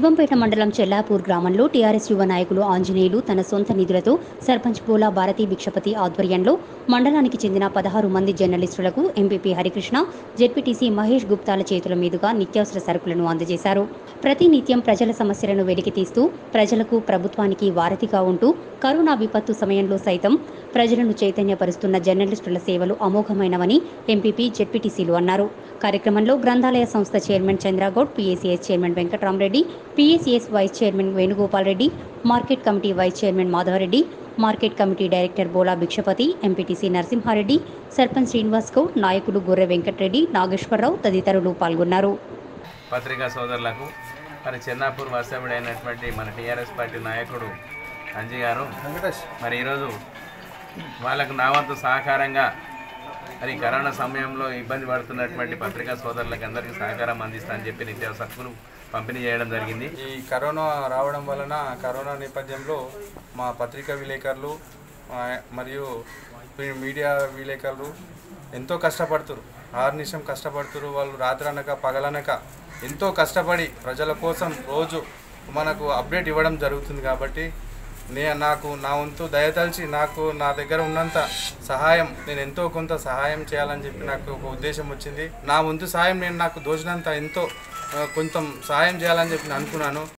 శివంపేట మండలం చెల్లాపూర్ గ్రామంలో టీఆర్ఎస్ యువ నాయకులు ఆంజనేయులు తన సొంత నిధులతో సర్పంచ్ పోలా భారతీ భిక్షపతి ఆధ్వర్యంలో మండలానికి చెందిన పదహారు మంది జర్నలిస్టులకు ఎంపీపీ హరికృష్ణ జెడ్పీటీసీ మహేష్ గుప్తాల చేతుల మీదుగా నిత్యావసర సరుకులను అందజేశారు ప్రతి నిత్యం ప్రజల సమస్యలను వెలికితీస్తూ ప్రజలకు ప్రభుత్వానికి వారధిగా ఉంటూ కరోనా విపత్తు సమయంలో సైతం ప్రజలను చైతన్యపరుస్తున్న జర్నలిస్టుల సేవలు అమోఘమైనవని ఎంపీపీ జెడ్పీటీసీలు అన్నారు కార్యక్రమంలో గ్రంథాలయ సంస్థ chairman Chandra Goud PACS chairman Venkatrama Reddy PACS vice chairman Venugopal Reddy market committee vice chairman Madhava Reddy market committee director Bola Bhikshapathi MPTC Narasimha Reddy sarpanch Srinivas Goud నాయకులు గొర్రె వెంకటరెడ్డి నాగేశ్వరరావు తదితరులు పాల్గొన్నారు పత్రికా సోదరులకు మరి చెన్నాపూర్ వాస్తవ్యుడు అయినటువంటి మన టీఆర్ఎస్ పార్టీ నాయకుడు అంజీ గారు మరి ఈరోజు వాళ్ళకు నా వంతు సహకారంగా మరి కరోనా సమయంలో ఇబ్బంది పడుతున్నటువంటి పత్రికా సోదరులకు అందరికీ సహకారం అందిస్తా అని చెప్పి నిత్యావసర సరుకులు పంపిణీ చేయడం జరిగింది ఈ కరోనా రావడం వలన కరోనా నేపథ్యంలో మా పత్రికా విలేకరులు ఆ, మరియు మీ- మీడియా విలేకరులు ఎంతో కష్టపడుతురు ఆరు నిమిషం కష్టపడుతురు వాళ్ళు రాత్రి అనక పగలనక ఎంతో కష్టపడి ప్రజల కోసం రోజు మనకు అప్డేట్ ఇవ్వడం జరుగుతుంది కాబట్టి నే నాకు నా వంతు దయతలిచి నాకు నా దగ్గర ఉన్నంత సహాయం నేను ఎంతో కొంత సహాయం చేయాలని చెప్పి నాకు ఒక ఉద్దేశం వచ్చింది నా వంతు సహాయం నేను నాకు దోచినంత ఎంతో ఆ, కొంత సహాయం చేయాలని చెప్పి నేను అనుకున్నాను